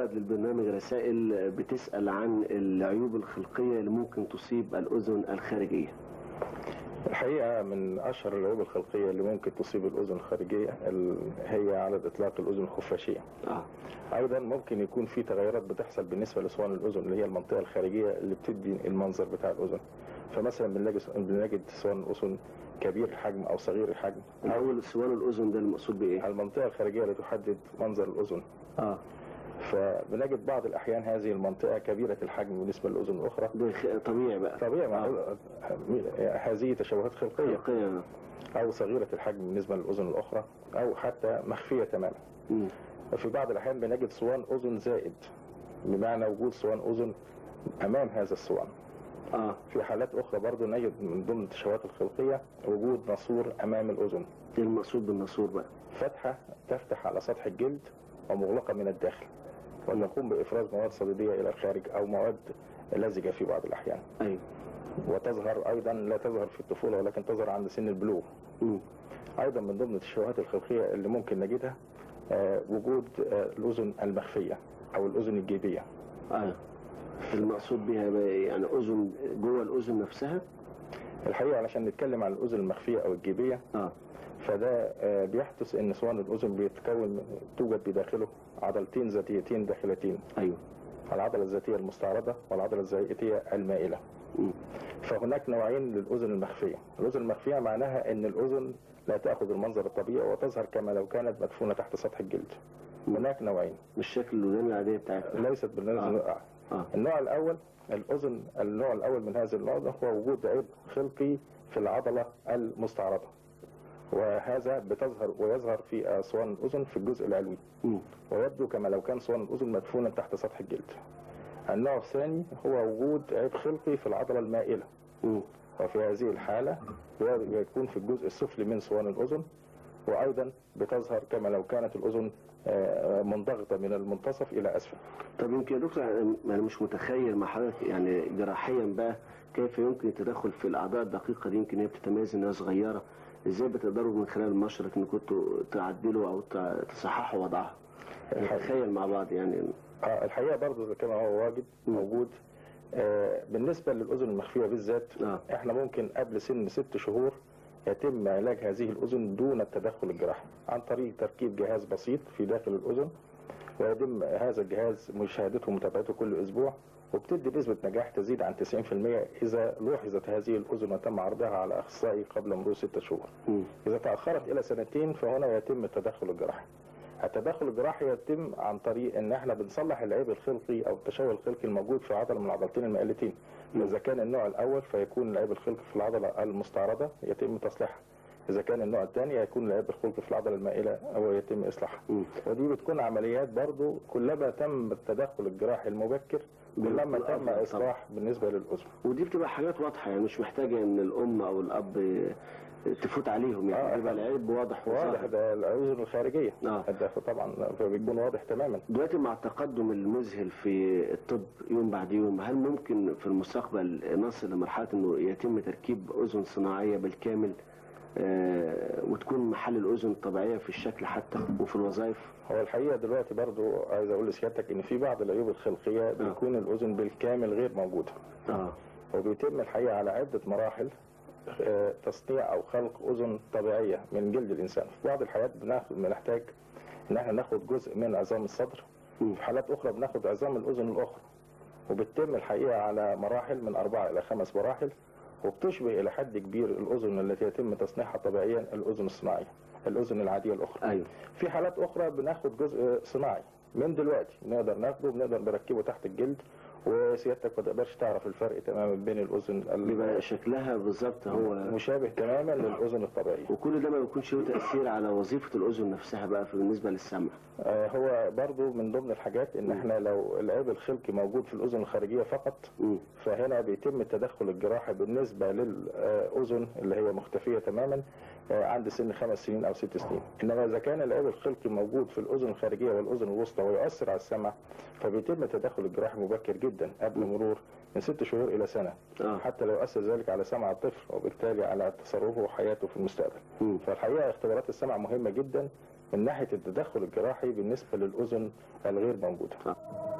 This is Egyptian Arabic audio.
ورد للبرنامج رسائل بتسأل عن العيوب الخلقية اللي ممكن تصيب الأذن الخارجية الحقيقة من أشهر العيوب الخلقية اللي ممكن تصيب الأذن الخارجية ال- هي على الإطلاق الأذن الخفاشية اه أيضا ممكن يكون في تغيرات بتحصل بالنسبة لصوان الأذن اللي هي المنطقة الخارجية اللي بتدي المنظر بتاع الأذن فمثلا بنلاقي بنجد صوان الأذن كبير الحجم أو صغير الحجم أو الأول سوان الأذن ده المقصود بإيه؟ المنطقة الخارجية اللي تحدد منظر الأذن اه فبنجد بعض الأحيان هذه المنطقة كبيرة الحجم بالنسبة للأذن الأخرى ده خ- طبيعي بقى طبيعي مع آه. هذه تشوهات خلقية خلقية أو صغيرة الحجم بالنسبة للأذن الأخرى أو حتى مخفية تماما مم. وفي بعض الأحيان بنجد صوان أذن زائد بمعنى وجود صوان أذن أمام هذا الصوان اه في حالات أخرى برضو نجد من ضمن التشوهات الخلقية وجود ناسور أمام الأذن ايه المقصود بالناسور بقى؟ فتحة تفتح على سطح الجلد ومغلقة من الداخل وتقوم بإفراز مواد صديدية إلى الخارج أو مواد لزجة في بعض الأحيان ايوه وتظهر أيضا لا تظهر في الطفولة ولكن تظهر عند سن البلوغ مم. ايضا من ضمن التشوهات الخلقيه اللي ممكن نجدها آه، وجود آه، الاذن المخفيه او الاذن الجيبيه اه المقصود بها بقى إيه؟ يعني أذن جوه الأذن نفسها الحقيقه علشان نتكلم عن الاذن المخفيه او الجيبيه اه فده آه، بيحدث ان صوان الاذن بيتكون توجد بداخله عضلتين ذاتيتين داخلتين ايوه العضله الذاتيه المستعرضه والعضله الذاتيه المائله مم. فهناك نوعين للاذن المخفيه الاذن المخفيه معناها ان الاذن لا تاخذ المنظر الطبيعي وتظهر كما لو كانت مدفونه تحت سطح الجلد هناك نوعين مش شكل الودان العادية بتاعتنا ليست بالنسبه آه. آه. النوع الاول الاذن النوع الاول من هذا النوع ده هو وجود عيب خلقي في العضله المستعرضه وهذا بتظهر ويظهر في اسوان الاذن في الجزء العلوي مم. ويبدو كما لو كان صوان الاذن مدفونا تحت سطح الجلد النوع الثاني هو وجود عيب خلقي في العضله المائله مم. وفي هذه الحالة يكون في الجزء السفلي من صوان الأذن وأيضا بتظهر كما لو كانت الأذن آه، منضغطة من المنتصف إلى أسفل طب يمكن يا دكتور أنا أنا مش متخيل مع حضرتك يعني جراحيا بقى كيف يمكن التدخل في الأعضاء الدقيقة دي يمكن هي بتتميز إنها صغيرة إزاي بتقدروا من خلال المشرق إن كنتوا تعدلوا أو ت- تصححوا وضعها نتخيل مع بعض يعني آه، الحقيقة برضو كما هو واجد موجود آه، بالنسبة للأذن المخفية بالذات آه. احنا ممكن قبل سن ست شهور يتم علاج هذه الأذن دون التدخل الجراحي عن طريق تركيب جهاز بسيط في داخل الأذن ويتم هذا الجهاز مشاهدته ومتابعته كل أسبوع وبتدي نسبة نجاح تزيد عن 90% إذا لوحظت هذه الأذن وتم عرضها على أخصائي قبل مرور ست شهور مم. إذا تأخرت إلى سنتين فهنا يتم التدخل الجراحي. التدخل الجراحي يتم عن طريق ان احنا بنصلح العيب الخلقي او التشوه الخلقي الموجود في عضله من العضلتين المائلتين. اذا كان النوع الاول فيكون العيب الخلقي في العضله المستعرضه يتم تصليحها. اذا كان النوع الثاني يكون العيب الخلقي في العضله المائله او يتم اصلاحها. مم. ودي بتكون عمليات برضو كلما تم التدخل الجراحي المبكر كلما بيكون تم أفضل اصلاح بالنسبه للاذن. ودي بتبقى حاجات واضحة يعني مش محتاجة إن الأم أو الأب تفوت عليهم يعني آه. بيبقى العيب واضح واضح وظاهر ده الاذن الخارجيه. آه. ده طبعا بيكون واضح تماما. دلوقتي مع التقدم المذهل في الطب يوم بعد يوم هل ممكن في المستقبل نصل لمرحلة انه يتم تركيب اذن صناعية بالكامل آه، وتكون محل الاذن الطبيعية في الشكل حتى وفي الوظائف هو الحقيقه دلوقتي برضو عايز اقول لسيادتك ان في بعض العيوب الخلقيه بيكون الاذن بالكامل غير موجوده اه وبيتم الحقيقه على عده مراحل آه، تصنيع او خلق اذن طبيعيه من جلد الانسان في بعض الحالات بناخد بنحتاج ان احنا ناخد جزء من عظام الصدر مم. في حالات اخرى بناخد عظام الاذن الاخرى وبتتم الحقيقه على مراحل من اربعه الى خمس مراحل وبتشبه الى حد كبير الاذن التي يتم تصنيعها طبيعيا الاذن الصناعيه الاذن العاديه الاخرى ايوه في حالات اخرى بناخد جزء صناعي من دلوقتي نقدر ناخده بنقدر نركبه تحت الجلد وسيادتك ما تقدرش تعرف الفرق تماما بين الاذن بيبقى شكلها بالظبط هو مشابه تماما للاذن الطبيعيه وكل ده ما بيكونش له تأثير على وظيفة الأذن نفسها بقى في بالنسبة للسمع آه، هو برضو من ضمن الحاجات ان احنا لو العيب الخلقي موجود في الاذن الخارجيه فقط مم. فهنا بيتم التدخل الجراحي بالنسبه للاذن اللي هي مختفيه تماما آه، عند سن خمس سنين او ست سنين انما اذا كان العيب الخلقي موجود في الاذن الخارجيه والاذن الوسطى ويؤثر على السمع فبيتم التدخل الجراحي مبكر جدا قبل مرور من ست شهور الى سنه اه حتى لو اثر ذلك على سمع الطفل وبالتالي على تصرفه وحياته في المستقبل مم. فالحقيقه اختبارات السمع مهمه جدا من ناحيه التدخل الجراحي بالنسبه للاذن الغير موجوده آه.